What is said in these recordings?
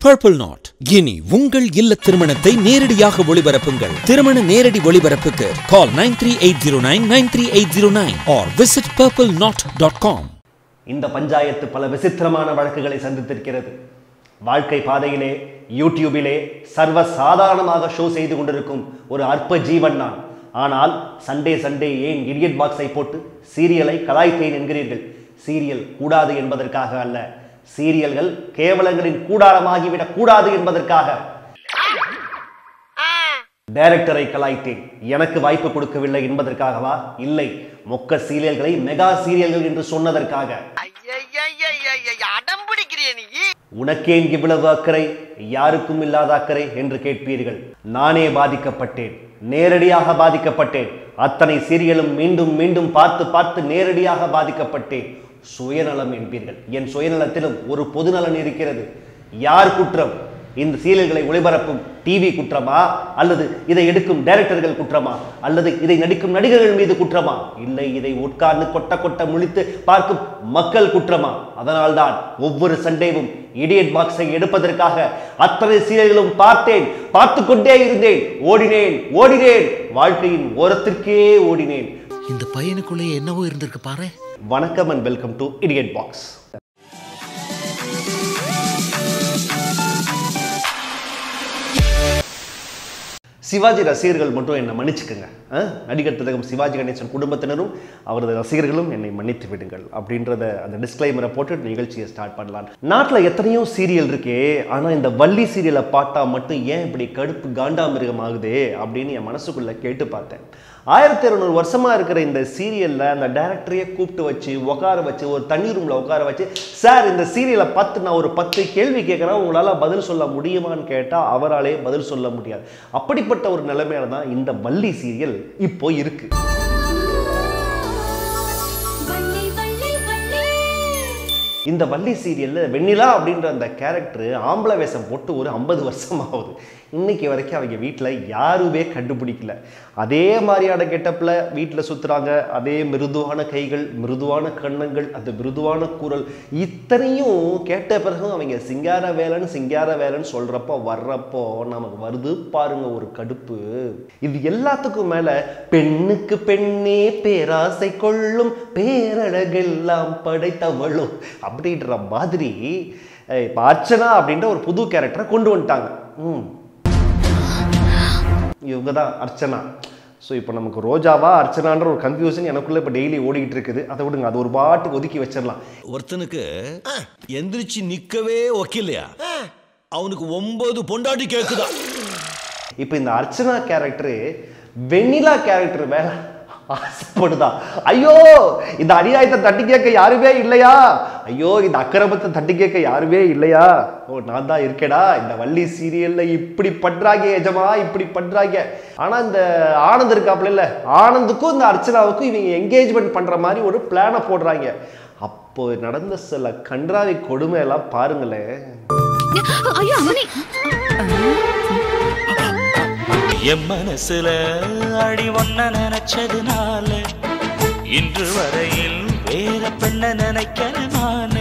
Purple not இனி உங்கள் இல்ல திருமணத்தை நேரடியாக ஒளிபரப்புங்கள் திருமண நேரடி ஒளிபரப்புக்கு call nine three eight zero nine nine three eight zero nine or visit purple knot dot com இந்த பஞ்சாயத்து பல விசித்திரமான வழக்குகளை சந்தித்திருக்கிறது வாழ்க்கை பாதையிலே யூடியூபிலே சர்வ சாதாரணமாக ஷோ செய்து கொண்டிருக்கும் ஒரு அற்ப ஜீவன் நான் ஆனால் சண்டே சண்டே ஏன் இடியட் பாக்ஸை போட்டு சீரியலை கலாய்த்தேன் என்கிறீர்கள் சீரியல் கூடாது என்பதற்காக அல்ல சீரியல்கள் கேவலங்களின் கூடாரமாகிவிடக் கூடாது என்பதற்காக டைரக்டரை கலாய்த்தேன் எனக்கு வாய்ப்பு கொடுக்கவில்லை என்பதற்காகவா இல்லை மொக்க சீரியல்களை மெகா சீரியல்கள் என்று சொன்னதற்காக அடம் பிடிக்கிறிய நீ உனக்கேன் இவ்வளவு அக்கறை யாருக்கும் இல்லாத அக்கறை என்று கேட்பீர்கள் நானே பாதிக்கப்பட்டேன் நேரடியாக பாதிக்கப்பட்டேன் அத்தனை சீரியலும் மீண்டும் மீண்டும் பார்த்து பார்த்து நேரடியாக பாதிக்கப்பட்டேன் சுயநலம் என்பீர்கள் என் சுயநலத்திலும் ஒரு பொதுநலன் இருக்கிறது யார் குற்றம் இந்த சீரியல்களை ஒளிபரப்பும் டிவி குற்றமா அல்லது இதை எடுக்கும் டைரக்டர்கள் குற்றமா அல்லது இதை நடிக்கும் நடிகர்கள் மீது குற்றமா இல்லை இதை உட்கார்ந்து கொட்ட கொட்ட முழித்து பார்க்கும் மக்கள் குற்றமா அதனால்தான் ஒவ்வொரு சண்டேவும் இடியட் பாக்ஸை எடுப்பதற்காக அத்தனை சீரியல்களும் பார்த்தேன் பார்த்து கொண்டே இருந்தேன் ஓடினேன் ஓடினேன் வாழ்க்கையின் ஓரத்திற்கே ஓடினேன் இந்த பையனுக்குள்ளே என்னவோ இருந்திருக்கு பாரு வணக்கம் and welcome to idiot box Sivaji ரசிகர்கள் மட்டும் என்னை மன்னிச்சுக்கோங்க ஆ? நடிகர் திலகம் சிவாஜி கணேசன் குடும்பத்தினரும் அவரது ரசிகர்களும் என்னை மன்னித்து விடுங்கள் அப்படின்றத அந்த டிஸ்க்ளைமரை போட்டு நிகழ்ச்சியை ஸ்டார்ட் பண்ணலாம் நாட்டில் எத்தனையோ சீரியல் இருக்கே ஆனால் இந்த வள்ளி சீரியலை பார்த்தா மட்டும் ஏன் இப்படி கடுப்பு காண்டாமிருகம் ஆகுதே அப்படின்னு என் மனசுக்குள்ள கேட்டு பார்த்தேன் ஆயிரத்தி இரநூறு வருஷமா இருக்கிற இந்த சீரியல்ல அந்த டேரக்டரையே கூப்பிட்டு வச்சு உட்கார வச்சு ஒரு தண்ணி ரூம்ல உட்கார வச்சு சார் இந்த சீரியலை பார்த்து நான் ஒரு பத்து கேள்வி கேட்குறேன் உங்களால பதில் சொல்ல முடியுமான்னு கேட்டா அவராலே பதில் சொல்ல முடியாது அப்படிப்பட்ட ஒரு நிலைமையில தான் இந்த வள்ளி சீரியல் இப்போ இருக்கு வள்ளி வள்ளி வள்ளி இந்த வள்ளி சீரியல்ல வெண்ணிலா அப்படின்ற அந்த கேரக்டர் ஆம்பளை வேஷம் போட்டு ஒரு ஐம்பது வருஷம் ஆகுது இன்னைக்கு வரைக்கும் அவங்க வீட்டில் யாருமே கண்டுபிடிக்கல அதே மாதிரியான கெட்டப்பில் வீட்டில் சுற்றுறாங்க அதே மிருதுவான கைகள் மிருதுவான கண்ணங்கள் அந்த மிருதுவான குரல் இத்தனையும் கேட்ட பிறகும் அவங்க சிங்கார வேலைன்னு சிங்கார வேலைன்னு சொல்கிறப்போ வர்றப்போ நமக்கு வருது பாருங்க ஒரு கடுப்பு இது எல்லாத்துக்கும் மேலே பெண்ணுக்கு பெண்ணே பேராசை கொள்ளும் பேரழகெல்லாம் படைத்தவளும் அப்படின்ற மாதிரி அஹ், இப்ப அர்ச்சனா அப்படின்ற ஒரு புது கேரக்டரை கொண்டு வந்துட்டாங்க ம் இவங்க தான் அர்ச்சனா ஸோ இப்போ நமக்கு ரோஜாவா அர்ச்சனான்ற ஒரு கன்ஃபியூஷன் எனக்குள்ள இப்போ டெய்லி ஓடிக்கிட்டு இருக்குது அதை விடுங்க அது ஒரு பாட்டுக்கு ஒதுக்கி வச்சிடலாம் ஒருத்தனுக்கு எந்திரிச்சு நிக்கவே ஒக்கில்லையா அவனுக்கு ஒன்பது பொண்டாட்டி கேக்குதா இப்போ இந்த அர்ச்சனா கேரக்டரு வெண்ணிலா கேரக்டர் மேல ஆசைப்படுதா ஐயோ இந்த அநியாயத்தை தட்டி கேட்க யாருமே இல்லையா ஐயோ இந்த அக்கிரமத்தை தட்டி கேட்க யாருமே இல்லையா ஓ நான் தான் இருக்கேடா இந்த வள்ளி சீரியல்ல இப்படி பண்றாங்க எஜமா இப்படி பண்றாங்க ஆனா இந்த ஆனந்த் இருக்காப்புல இல்ல ஆனந்துக்கும் இந்த அர்ச்சனாவுக்கும் இவங்க என்கேஜ்மெண்ட் பண்ற மாதிரி ஒரு பிளானை போடுறாங்க அப்போ நடந்த சில கன்றாவி கொடுமை எல்லாம் பாருங்களேன் ஐயோ அம்மனி என் மனசுல அடி ஒன்ன நினைச்சதுனால இன்று வரையில் வேற பெண்ண நினைக்கிற நானே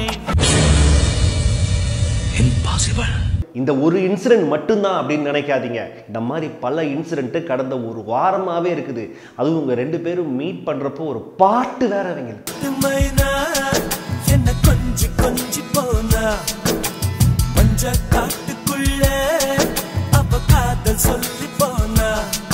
இம்பாசிபிள் இந்த ஒரு இன்சிடென்ட் மட்டும்தான் அப்படின்னு நினைக்காதீங்க இந்த மாதிரி பல இன்சிடென்ட் கடந்த ஒரு வாரமாவே இருக்குது அதுவும் உங்க ரெண்டு பேரும் மீட் பண்றப்போ ஒரு பாட்டு வேற அவங்களுக்கு மைனா என்ன கொஞ்சி கொஞ்சி போனா மஞ்ச காட்டுக்குள்ள அவ காதல் சொல்லி போனா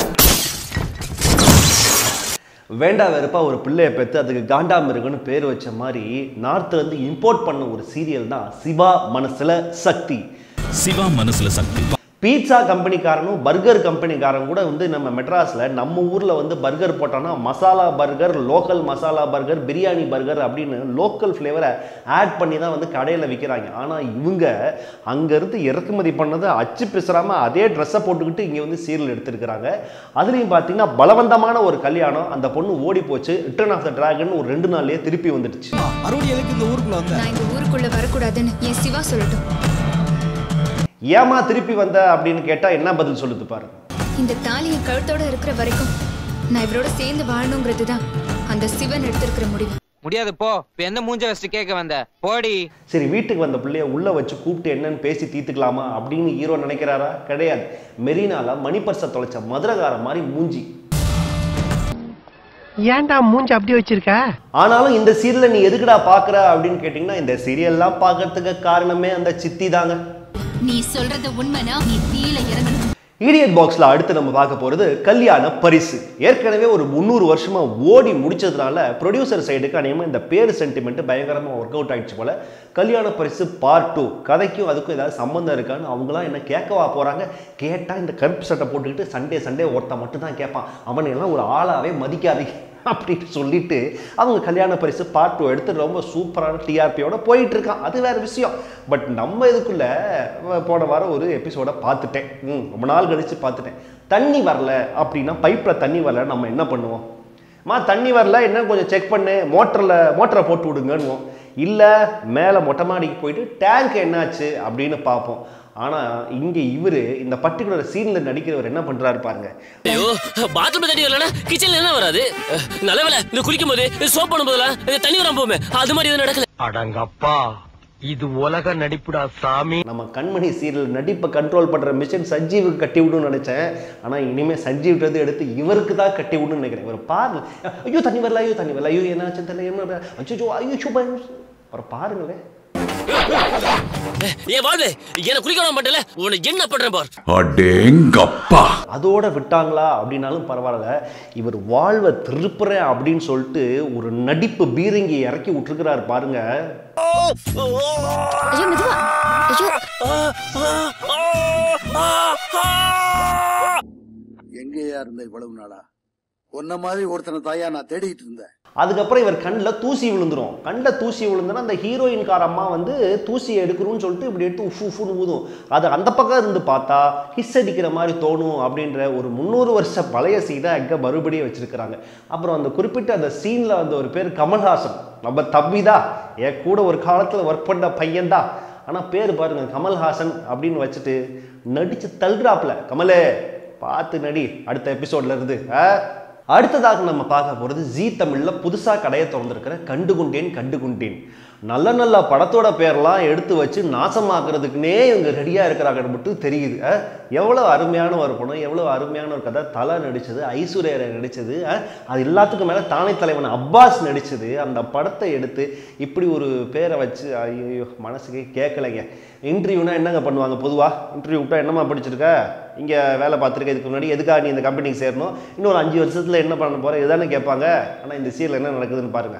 வேண்டா வெறுப்பா ஒரு பிள்ளைய பெற்று அதுக்கு காண்டாமிருகன்னு பேர் வச்ச மாதிரி நார்த்ல இருந்து இம்போர்ட் பண்ண ஒரு சீரியல் தான் சிவா மனசுல சக்தி சிவா மனசுல சக்தி பீட்சா கம்பெனிக்காரனும் பர்கர் கம்பெனிக்காரன் கூட வந்து நம்ம மெட்ராஸில் நம்ம ஊரில் வந்து பர்கர் போட்டோன்னா masala burger local masala burger biryani burger அப்படின்னு லோக்கல் ஃப்ளேவரை ஆட் பண்ணி தான் வந்து கடையில் விற்கிறாங்க ஆனால் இவங்க அங்கேருந்து இறக்குமதி பண்ணதை அச்சு பிசுறாமல் அதே ட்ரெஸ்ஸை போட்டுக்கிட்டு இங்கே வந்து சீரியல் எடுத்திருக்கிறாங்க அதுலேயும் பார்த்தீங்கன்னா பலவந்தமான ஒரு கல்யாணம் அந்த பொண்ணு ஓடி போச்சு ரிட்டர்ன் ஆஃப் த டிராகன் ஒரு ரெண்டு நாள்லயே திருப்பி வந்துடுச்சு நான் இந்த ஊருக்குள்ள வரக்கூடாதுன்னு என் சிவா சொல்லட்டும் ஏமா திருப்பி வந்த அப்படின்னு கேட்டால் என்ன பதில் சொல்லுது பாருங்க இந்த தாலி என் கழுத்தோட இருக்கிற வரைக்கும் நான் இவரோட சேர்ந்து வாழணுங்கிறது தான் அந்த சிவன் எடுத்திருக்கிற முடிவு முடியாது போ இப்ப எந்த மூஞ்ச வச்சுட்டு கேட்க வந்த போடி சரி வீட்டுக்கு வந்த பிள்ளைய உள்ள வச்சு கூப்பிட்டு என்னன்னு பேசி தீர்த்துக்கலாமா அப்படின்னு ஹீரோ நினைக்கிறாரா கிடையாது மெரினால மணிப்பர்சை தொலைச்ச மதுரகார மாதிரி மூஞ்சி ஏன்டா மூஞ்சி அப்படி வச்சிருக்க ஆனாலும் இந்த சீரியலை நீ எதுக்குடா பாக்குற அப்படின்னு கேட்டிங்கன்னா இந்த சீரியல்லாம் பார்க்கறதுக்கு காரணமே அந்த சித்தி தாங்க நீ சொல்றது உண்மைனா நீ தீல இறங்கணும் ஈடியட் பாக்ஸில் அடுத்து நம்ம பார்க்க போகிறது கல்யாண பரிசு ஏற்கனவே ஒரு முந்நூறு வருஷமாக ஓடி முடிச்சதுனால ப்ரொடியூசர் சைடுக்கு அநேகமாக இந்த பேர் சென்டிமெண்ட் பயங்கரமாக ஒர்க் அவுட் ஆயிடுச்சு போல கல்யாண பரிசு பார்ட் டூ கதைக்கும் அதுக்கும் ஏதாவது சம்மந்தம் இருக்கான்னு அவங்களாம் என்ன கேட்கவா போகிறாங்க கேட்டால் இந்த கருப்பு சட்டை போட்டுக்கிட்டு சண்டே சண்டே ஒருத்தன் மட்டும் தான் கேட்பான் அவனையெல்லாம் ஒரு ஆளாவே மதிக்காதீங்க அப்படின்னு சொல்லிட்டு அவங்க கல்யாண பரிசு பார்ட் டூ எடுத்து ரொம்ப சூப்பரான டிஆர்பியோட போயிட்டு இருக்கான் அது வேற விஷயம் பட் நம்ம இதுக்குள்ள அஹ், போன வாரம் ஒரு எபிசோட பார்த்துட்டேன் ம் ரொம்ப நாள் கழிச்சு பார்த்துட்டேன் தண்ணி வரல அப்படின்னா பைப்பில் தண்ணி வரல நம்ம என்ன பண்ணுவோம் மா தண்ணி வரல என்ன கொஞ்சம் செக் பண்ணு மோட்டரில் மோட்டரை போட்டு விடுங்கன்னுவோம் இல்லை மேலே மொட்டை மாடிக்கு போயிட்டு டேங்க் என்னாச்சு அப்படின்னு பார்ப்போம் ஆனால் இங்கே இவர் இந்த பர்டிகுலர் சீனில் நடிக்கிறவர் என்ன பண்ணுறாரு பாருங்க ஐயோ பாத்ரூம் தண்ணி வரலனா கிச்சன்ல என்ன வராது அஹ், நல்ல வேலை இந்த குளிக்கும் போது சோப் பண்ணும் போதெல்லாம் இந்த தண்ணி வராம போமே அது மாதிரி எதுவும் நடக்கல அடங்கப்பா இது உலக நடிப்புடா சாமி நம்ம கண்மணி சீரியல் நடிப்பை கண்ட்ரோல் பண்ற மிஷின் சஞ்சீவுக்கு கட்டி விடணும்னு நினைச்சேன் ஆனா இனிமே சஞ்சீவ்ன்றது எடுத்து இவருக்கு தான் கட்டி விடணும்னு நினைக்கிறேன் இவர் பாருங்க ஐயோ தண்ணி வரல ஐயோ தண்ணி வரல ஐயோ என்னாச்சு தெரியல என்ன அச்சோ ஐயோ சுபா அவர் பாருங்களேன் ஏன் வாழ்வு என்ன குளிக்க விட மாட்டேல உனக்கு என்ன பண்றேன் பார் அடேங்கப்பா அதோட விட்டாங்களா அப்படின்னாலும் பரவாயில்ல இவர் வாழ்வை திருப்புறேன் அப்படின்னு சொல்லிட்டு ஒரு நடிப்பு பீரங்கி இறக்கி விட்டுருக்கிறாரு பாருங்க ஐயோ மெதுவா ஐயோ எங்கேயா இருந்த இவ்வளவு நாளா உன்ன மாதிரி ஒருத்தனை தாயா நான் தேடிட்டு இருந்தேன் அதுக்கப்புறம் இவர் கண்ணில் தூசி விழுந்துரும் கண்ணில் தூசி விழுந்துனா அந்த ஹீரோயின்கார அம்மா வந்து தூசி எடுக்கணும்னு சொல்லிட்டு இப்படி எடுத்து உஃப் உஃப்னு ஊதும் அது அந்த பக்கம் இருந்து பார்த்தா ஹிஸ் அடிக்கிற மாதிரி தோணும் அப்படின்ற ஒரு முந்நூறு வருஷ பழைய சீனை அங்கே மறுபடியும் வச்சிருக்கிறாங்க அப்புறம் அந்த குறிப்பிட்ட அந்த சீனில் வந்து ஒரு பேர் கமல்ஹாசன் நம்ம தம்பி தான் என் கூட ஒரு காலத்தில் ஒர்க் பண்ண பையன்தான் ஆனால் பேர் பாருங்க கமல்ஹாசன் அப்படின்னு வச்சுட்டு நடிச்சு தள்ளுறாப்புல கமலே பார்த்து நடி அடுத்த எபிசோட்ல இருந்து ஆ? அடுத்ததாக நம்ம பார்க்க போகிறது ஜீ தமிழில் புதுசாக கடையை திறந்திருக்கிற கண்டுகுண்டேன் கண்டுகுண்டேன் நல்ல நல்ல படத்தோட பேர்லாம் எடுத்து வச்சு நாசமாக்குறதுக்குனே இவங்க ரெடியாக இருக்கிறாங்கன்னு மட்டும் தெரியுது அஹ், எவ்வளோ அருமையான ஒரு படம் எவ்வளோ அருமையான ஒரு கதை தலை நடிச்சது ஐஸ்வர்யா ராய் நடிச்சது அஹ், அது எல்லாத்துக்கும் மேலே தானே தலைவன் அப்பாஸ் நடிச்சது அந்த படத்தை எடுத்து இப்படி ஒரு பேரை வச்சு ஐயோ மனசுக்கே கேட்கலைங்க இன்டர்வியூனா என்னங்க பண்ணுவாங்க பொதுவாக இன்டர்வியூ விட்டா என்னம்மா படிச்சிருக்க இங்கே வேலை பார்த்துருக்க இதுக்கு முன்னாடி எதுக்காக நீ இந்த கம்பெனிக்கு சேரணும் இன்னொரு அஞ்சு வருஷத்தில் என்ன பண்ண போகிற இதுதானே கேட்பாங்க ஆனால் இந்த சீரியல் என்ன நடக்குதுன்னு பாருங்க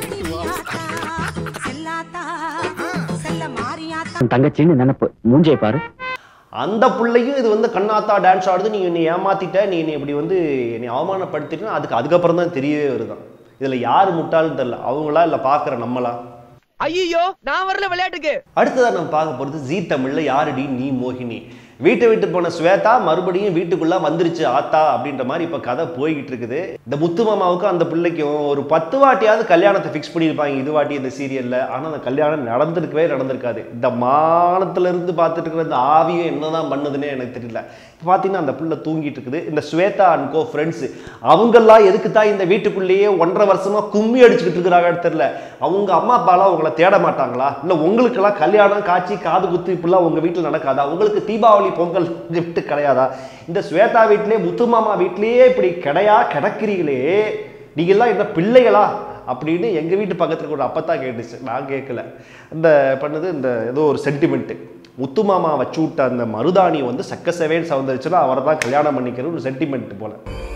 தங்கச்சின்னு நினைப்பு மூஞ்சை பாரு அந்த பிள்ளையும் இது வந்து கண்ணாத்தா டான்ஸ் ஆடுது நீ என்னை ஏமாத்திட்ட நீ என்னை இப்படி வந்து என்னை அவமானப்படுத்திட்டா அதுக்கு அதுக்கப்புறம் தான் தெரியவே வருதான் இதில் யார் முட்டாள்னு தெரில அவங்களா இல்லை பார்க்குற நம்மளா ஐயோ நான் வரல விளையாட்டுக்கு அடுத்ததா நம்ம பார்க்க போகிறது ஜீ தமிழ்ல யாருடி நீ மோகினி வீட்டை விட்டு போன ஸ்வேதா மறுபடியும் வீட்டுக்குள்ள வந்துருச்சு ஆத்தா அப்படின்ற மாதிரி இப்போ கதை போய்கிட்டு இருக்குது இந்த முத்து மாமாவுக்கும் அந்த பிள்ளைக்கும் ஒரு பத்து வாட்டியாவது கல்யாணத்தை ஃபிக்ஸ் பண்ணியிருப்பாங்க இது வாட்டி இந்த சீரியல்ல ஆனால் அந்த கல்யாணம் நடந்திருக்கவே நடந்திருக்காது இந்த மானத்துல இருந்து பார்த்துட்டு இருக்கிற இந்த ஆவியும் என்னதான் பண்ணுதுன்னே எனக்கு தெரியல இப்போ பார்த்தீங்கன்னா அந்த பிள்ளை தூங்கிட்டு இருக்குது இந்த ஸ்வேதா அண்ட் கோ ஃப்ரெண்ட்ஸ் அவங்கெல்லாம் எதுக்கு தான் இந்த வீட்டுக்குள்ளேயே ஒன்றரை வருஷமா கும்மி அடிச்சுக்கிட்டு இருக்கிறாங்கன்னு தெரியல அவங்க அம்மா அப்பாலாம் உங்களை தேட மாட்டாங்களா இல்லை உங்களுக்கெல்லாம் கல்யாணம் காட்சி காது குத்து இப்படிலாம் உங்கள் வீட்டில் நடக்காதா உங்களுக்கு தீபாவளி பொங்கல் கிஃப்ட் கிடையாதா இந்த ஸ்வேதா வீட்டிலே முத்து மாமா வீட்லேயே இப்படி கிடையா கிடக்கிறீங்களே நீங்கள்லாம் என்ன பிள்ளைகளா அப்படின்னு எங்கள் வீட்டு பக்கத்தில் ஒரு அப்பத்தான் கேட்டுச்சு நான் கேட்கல இந்த பண்ணது இந்த ஏதோ ஒரு சென்டிமெண்ட்டு முத்து மாமா வச்சு விட்ட அந்த மருதாணி வந்து சக்க செவேன்னு சவுந்தரிச்சுன்னா அவரை தான் கல்யாணம் பண்ணிக்கிற ஒரு சென்டிமெண்ட் போல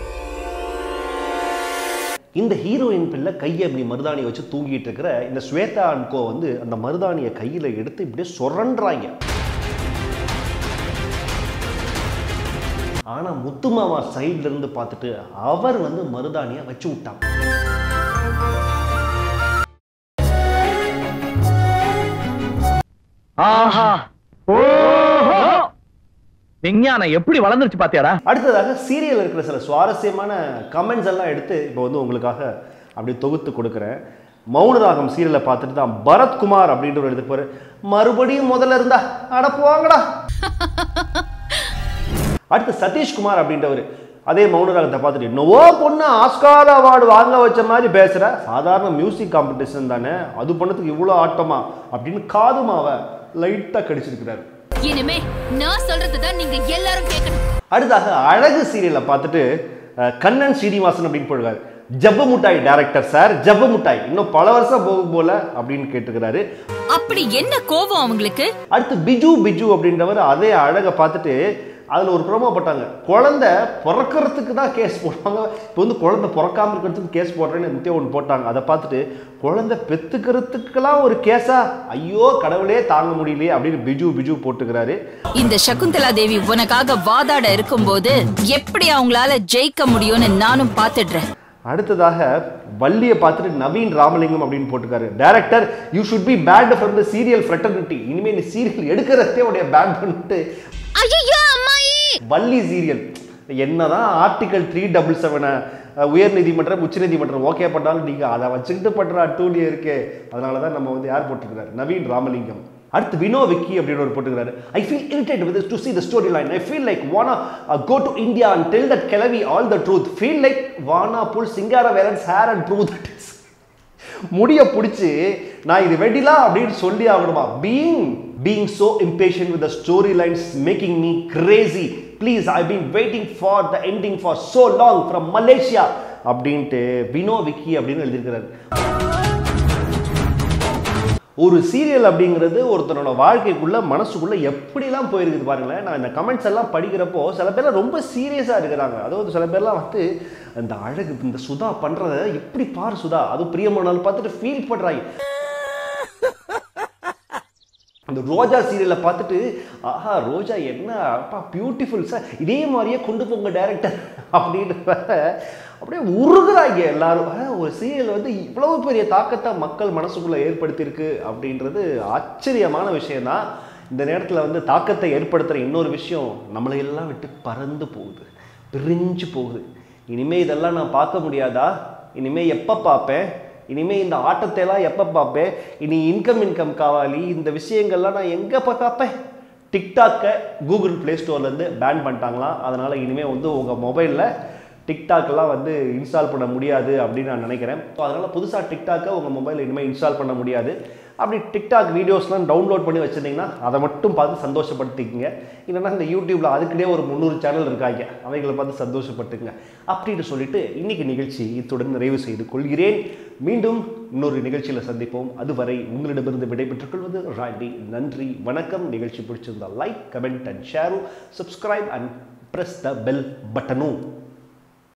இந்த ஹீரோயின் பிள்ளை கையை இப்படி மருதாணி வச்சு தூங்கிட்டு இருக்கிற இந்த ஸ்வேதா அண்ட் கோ வந்து அந்த மருதாணியை கையில் எடுத்து இப்படியே சுரண்டுறாங்க ஆனா முத்துமாமா சைடுல இருந்து பார்த்துட்டு அவர் வந்து மருதாணியை வச்சு விட்டான் ஆஹா ஓஹோ விஞ்ஞானம் எப்படி வளர்ந்துருச்சு பாத்தியாடா அடுத்ததாக சீரியல் இருக்கிற சில சுவாரஸ்யமான கமெண்ட்ஸ் எல்லாம் எடுத்து இப்போ வந்து உங்களுக்காக அப்படி தொகுத்து கொடுக்குறேன் மௌனராகம் சீரியலை பார்த்துட்டு தான் பரத்குமார் அப்படின்ற ஒரு எடுத்து போற மறுபடியும் முதல்ல இருந்தா அட போங்கடா அடுத்து சதீஷ்குமார் அப்படின்றவர் அதே மௌனராகத்தை பார்த்துட்டு என்னவோ பொண்ணு ஆஸ்கார் அவார்டு வாங்க வச்ச மாதிரி பேசுற சாதாரண மியூசிக் காம்படிஷன் தானே அது பண்ணதுக்கு இவ்வளோ ஆட்டமா அப்படின்னு காதுமாவை லைட்டாக கடிச்சிருக்கிறாரு இனிமே நான் சொல்றதுதான் நீங்க எல்லாரும் கேட்கணும் அடுத்தாக அழகு சீரியலை பார்த்துட்டு அஹ், கண்ணன் ஸ்ரீனிவாசன் அப்படின்னு போடுறாரு ஜப்பு முட்டாய் டைரக்டர் சார் ஜப்பு முட்டாய் இன்னும் பல வருஷம் போகும் போல அப்படின்னு கேட்டுக்கிறாரு அப்படி என்ன கோவம் அவங்களுக்கு அடுத்து பிஜு பிஜு அப்படின்றவர் அதே அழகை பார்த்துட்டு அதில் ஒரு ப்ரோமோ போட்டாங்க குழந்தை பிறக்கிறதுக்கு தான் கேஸ் போடுவாங்க இப்போ வந்து குழந்தை பிறக்காம இருக்கிறதுக்கு கேஸ் போடுறேன்னு நித்தியம் ஒன்று போட்டாங்க அதை பார்த்துட்டு குழந்தை பெத்துக்கிறதுக்கெல்லாம் ஒரு கேஸா ஐயோ கடவுளே தாங்க முடியலையே அப்படின்னு பிஜு பிஜு போட்டுக்கிறாரு இந்த சகுந்தலா தேவி உனக்காக வாதாட இருக்கும்போது எப்படி அவங்களால ஜெயிக்க முடியும்னு நானும் பாத்துடுறேன் அடுத்ததாக வள்ளியை பார்த்துட்டு நவீன் ராமலிங்கம் அப்படின்னு போட்டுக்காரு director you should be banned from the serial fraternity இனிமேல் நீ சீரியல் எடுக்கிறதே உடைய பேட் பண்ணிட்டு ஐயோ அம்மாயி வள்ளி சீரியல் என்னதான் ஆர்டிகல் த்ரீ டபுள் செவனை உயர் நீதிமன்றம் உச்ச நீதிமன்றம் ஓகே பண்ணாலும் நீங்கள் அதை வச்சுக்கிட்டு பண்ணுற அட்டூழியம் இருக்கே அதனால தான் நம்ம வந்து யார் போட்டுருக்கிறாரு நவீன் ராமலிங்கம் அடுத்து வினோ விக்கி அப்படின்னு ஒரு போட்டுக்கிறாரு I feel irritate with to see the story line I feel like wanna go to India and tell that கிளவி all the truth feel like wanna pull Singaravelan's hair and true that is முடிய பிடிச்சி நான் இது வெடிலாம் அப்படின்னு சொல்லி ஆகணுமா being being so impatient with the storylines making me crazy please I been waiting for the ending for so long from Malaysia அப்படின்ட்டு வினோ விக்கி அப்படின்னு எழுதியிருக்கிறாரு ஒரு சீரியல் அப்படிங்கிறது ஒருத்தனோட வாழ்க்கைக்குள்ள மனசுக்குள்ள எப்படிலாம் போயிருக்குது பாருங்களேன் நான் இந்த கமெண்ட்ஸ் எல்லாம் படிக்கிறப்போ சில பேர்லாம் ரொம்ப சீரியஸாக இருக்கிறாங்க அதாவது சில பேர்லாம் வந்து இந்த அழகு இந்த சுதா பண்றத எப்படி பாரு சுதா அதுவும் பிரியமானால் பார்த்துட்டு ஃபீல் பண்றாங்க அந்த ரோஜா சீரியலை பார்த்துட்டு ஆஹா ரோஜா என்ன அப்பா பியூட்டிஃபுல் சார் இதே மாதிரியே கொண்டு போங்க டைரக்டர் அப்படின்னு அப்படியே உருகுறாங்க எல்லாரும் ஆ, ஒரு சீரியல் வந்து இவ்வளவு பெரிய தாக்கத்தை மக்கள் மனசுக்குள்ள ஏற்படுத்தியிருக்கு அப்படின்றது ஆச்சரியமான விஷயம்தான் இந்த நேரத்தில் வந்து தாக்கத்தை ஏற்படுத்துகிற இன்னொரு விஷயம் நம்மளை எல்லாம் விட்டு பறந்து போகுது பிரிஞ்சு போகுது இனிமே இதெல்லாம் நான் பார்க்க முடியாதா இனிமே எப்போ பார்ப்பேன் இனிமே இந்த ஆட்டத்தை எல்லாம் எப்போ பார்ப்பேன் இனி இன்கம் இன்கம் காவாலி இந்த விஷயங்கள்லாம் நான் எங்கே பார்ப்பேன் டிக்டாக்கை கூகுள் ப்ளே ஸ்டோர்லேருந்து பேன் பண்ணிட்டாங்களாம் அதனால் இனிமேல் வந்து உங்கள் மொபைலில் டிக்டாக்லாம் வந்து இன்ஸ்டால் பண்ண முடியாது அப்படின்னு நான் நினைக்கிறேன் ஸோ அதனால் புதுசாக டிக்டாக்கை உங்கள் மொபைலில் இனிமேல் இன்ஸ்டால் பண்ண முடியாது அப்படி டிக்டாக் வீடியோஸ்லாம் டவுன்லோட் பண்ணி வச்சுருந்தீங்கன்னா அதை மட்டும் பார்த்து சந்தோஷப்படுத்திக்கங்க இல்லைன்னா இந்த யூடியூப்பில் அதுக்குன்னே ஒரு முந்நூறு சேனல் இருக்காங்க அவைகளை பார்த்து சந்தோஷப்பட்டுங்க அப்படின்னு சொல்லிட்டு இன்னைக்கு நிகழ்ச்சி இத்துடன் நிறைவு செய்து கொள்கிறேன் மீண்டும் இன்னொரு நிகழ்ச்சியில் சந்திப்போம் அதுவரை உங்களிடமிருந்து விடைபெற்றுக் கொள்வது ராண்டி நன்றி வணக்கம் நிகழ்ச்சி பிடிச்சிருந்தா லைக் கமெண்ட் அண்ட் ஷேரும் subscribe and press the bell பட்டனும்